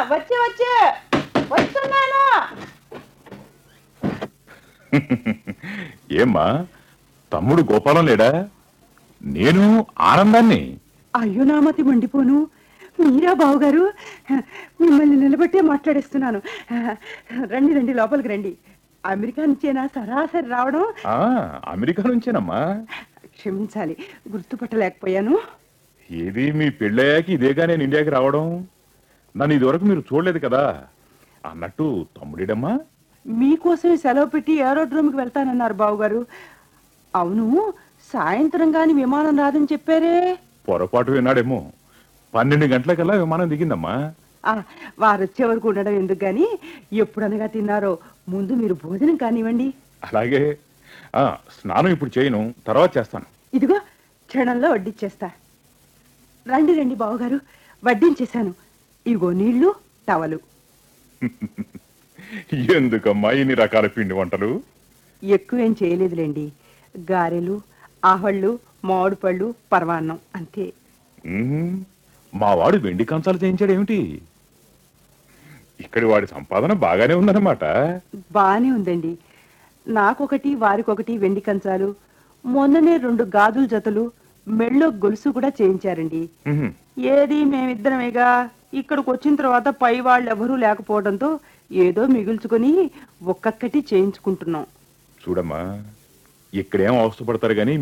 వచ్చే వచ్చే వస్తున్నాను ఏమ్మా తమ్ముడు గోపాలం లేడా నేను ఆనందాన్ని అయ్యో నామతి మండిపోను మీరా బావగారు మిమ్మల్ని నిలబట్టే మాట్లాడేస్తున్నాను రండి రండి లోపలికి రండి అమెరికా నుంచేనా సరాసరి రావడం ఆ అమెరికా నుంచేనమ్మా క్షమించాలి గుర్తుపట్టలేకపోయాను ఏది మీ పెళ్ళయ్యాక ఇదేగా నేను ఇండియాకి రావడం నన్ను ఇదివరకు మీరు చూడలేదు కదా అన్నట్టు తమ్ముడిడమ్మా మీకోసమే సెలవు పెట్టి ఏరోడ్రోమ్కి వెళ్తానన్నారు బావగారు అవును సాయంత్రం గాని విమానం రాదని చెప్పారే పొరపాటు విన్నాడేమో పన్నెండు గంటలకల్లా విమానం దిగిందమ్మా ఆ, వారు వచ్చే వరకు ఉండడం ఎందుకు గాని ఎప్పుడనగా తిన్నారో ముందు మీరు భోజనం కానివ్వండి అలాగే ఆ స్నానం ఇప్పుడు చేయను తర్వాత చేస్తాను ఇదిగో క్షణంలో వడ్డిచ్చేస్తా రండి రండి బావగారు వడ్డించేశాను ఇగో నీళ్లు టవలు ఎందుకమ్మా ఇన్ని రకాల పిండి వంటలు ఎక్కువేం చేయలేదులేండి గారెలు ఆహళ్ళు మామిడి పళ్ళు పరవాన్నం అంతే ఉహుం, మా వాడు వెండి కంచాలు చేయించాడు ఏమిటి ఇక్కడి వాడి సంపాదన బాగానే ఉందన్నమాట బానే ఉందండి నాకొకటి వారికొకటి వెండి కంచాలు మొన్ననే రెండు గాజుల జతలు మెళ్ళో గొలుసు కూడా చేయించారండి ఉహుం, ఏది మేమిద్దరమేగా ఇక్కడికి వచ్చిన తర్వాత పై వాళ్ళు ఎవరూ లేకపోవడంతో ఏదో మిగుల్చుకొని ఒక్కొక్కటి చేయించుకుంటున్నాం చూడమ్మా ఇక్కడేం అవస్థపడతారు గాని